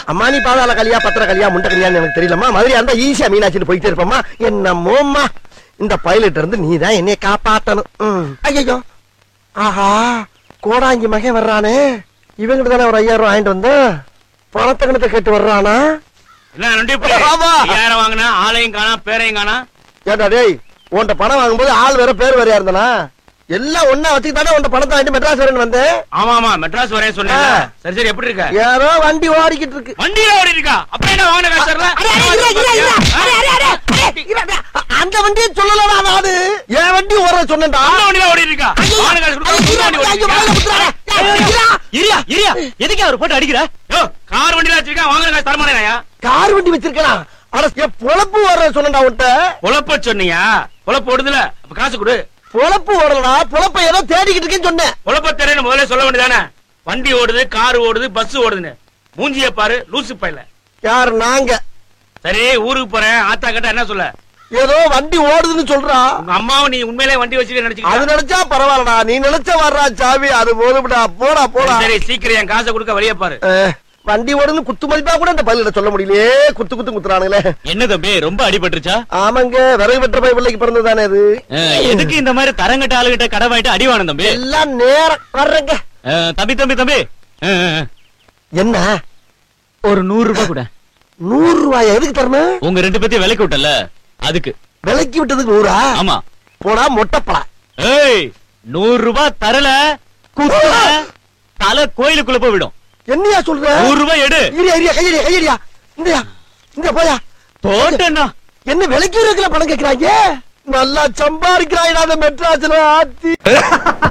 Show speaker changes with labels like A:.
A: அம்மானி பாதாள கலியா பத்திர கலியா முண்ட கலியான்னு எனக்கு தெரியலம்மா மதுரையா இருந்தா ஈஸியா மீனாட்சின்னு போயிட்டே இருப்போம்மா என்னமோம்மா இந்த பைலட் இருந்து நீ தான் என்னைய காப்பாத்தணும் ஐயோ ஆஹா கோடாங்கி மகன் வர்றானே இவங்கிட்ட தானே ஒரு ஐயாயிரம் ரூபாய் வாங்கிட்டு வந்தேன் பணத்தை கணத்தை கேட்டு வர்றானா
B: என்ன நொண்டி புலி?
A: ஆமா.
B: ஐயாயிரம் வாங்கினா ஆளையும் காணா பேரையும் காணா
A: ஏண்டா டேய் உன்கிட்ட பணம் வாங்கும்போது ஆள் வேற பேர் வேறையா இருந்தானா எல்லாம் ஒன்னா வச்சுக்கிட்டானே உன்கிட்ட பணத்தை வாங்கிட்டு மெட்ராஸ் வரேன்னு வந்தேன்
B: ஆமா ஆமா மெட்ராஸ் வரேன் சொன்னேன்
A: ஆ.
B: சரி சரி எப்படி இருக்க
A: யாரோ வண்டி ஓடிக்கிட்டு இருக்கு
B: வண்டியில ஓடி இருக்கா அப்ப என்ன வாங்கின காசு தரல
A: அரே, அரே, இரு, இரு, இரு, அரே, அரே, அரே, அரே, இரு, அரே, அந்த வண்டியை சொல்லலடா நானு என் வண்டி ஓட சொன்னேன்டா
B: அந்த வண்டியில ஓடி இருக்கா வாங்கின காசு கொடுத்தா புது வண்டி ஓடி இருக்கா?
C: இரியா இரியா எதுக்கு அவர் போட்டு அடிக்கிற
B: யோ, கார் வண்டியில வச்சிருக்கா வாங்கின காசு தரமாட்டேயா
A: கார் வண்டி வச்சிருக்கலாம் அட என் பொழப்பு ஓடுற சொன்னேன்டா உன்கிட்ட
B: பொழப்ப சொன்னியா பொழப்பு ஓடுதுல அப்ப காசு கொடு
A: பொழப்பு ஓடலடா பொழப்ப ஏதோ தேடிக்கிட்டு இருக்கேன்னு சொன்னேன்
B: பொழப்ப தெரியல முதல்ல சொல்ல வேண்டியதானே வண்டி ஓடுது கார் ஓடுது பஸ் ஓடுதுன்னு மூஞ்சிய பாரு லூசு பையல
A: யார் நாங்க
B: சரி ஊருக்கு போறேன் ஆத்தா கிட்ட என்ன சொல்ல
A: ஏதோ வண்டி ஓடுதுன்னு சொல்றா
B: உங்க அம்மாவும் நீ உண்மையிலே வண்டி வச்சுக்க
A: அது
B: நினைச்சுக்கிட்ட
A: நினைச்சா பரவாயில்லடா நீ நினைச்ச வர்றா சாவி அது போதும்டா போடா போடா
B: சரி சீக்கிரம் என் காசை கொடுக்க வெளியே பாரு
A: அஹ், வண்டி ஓடுன்னு குத்து மதிப்பா கூட இந்த பதிலிட சொல்ல முடியலையே குத்து குத்து குத்துறானுங்களே
C: என்ன தம்பி ரொம்ப அடிபட்டுருச்சா
A: ஆமாங்க விறகு வெற்ற பை பிள்ளைக்கு பிறந்ததானே அது
C: அஹ், எதுக்கு இந்த மாதிரி தரங்கட்ட ஆளுகிட்ட கடை வாங்கிட்டு அடி வாங்கணும் தம்பி
A: எல்லாம் நேரம் வர்றேங்க
C: அஹ், தம்பி தம்பி தம்பி அஹ், அஹ்,
A: என்ன
C: ஒரு நூறு ரூபாய் கூட
A: நூறு ரூபாய் எதுக்கு தரணும்
C: உங்க ரெண்டு பேத்தையும் விலைக்கு விட்டல அதுக்கு
A: விலைக்கு விட்டதுக்கு நூறா
C: ஆமா
A: போடா மொட்டைப்படா
C: ஏய் நூறு ரூபாய் தரல குத்துற தலை கோயிலுக்குள்ள போய் விடும்
A: என்னையா சொல்ற
C: நூறு ரூபாய் எடு
A: இரியா இரியா கையடியா கையடியா இந்தயா இந்த போயா
C: போட்டேன்னா
A: என்ன விலைக்கு இருக்கிற பணம் கேக்குறாங்க நல்லா சம்பாதிக்கிறாங்க மெட்ராஸ்ல ஆத்தி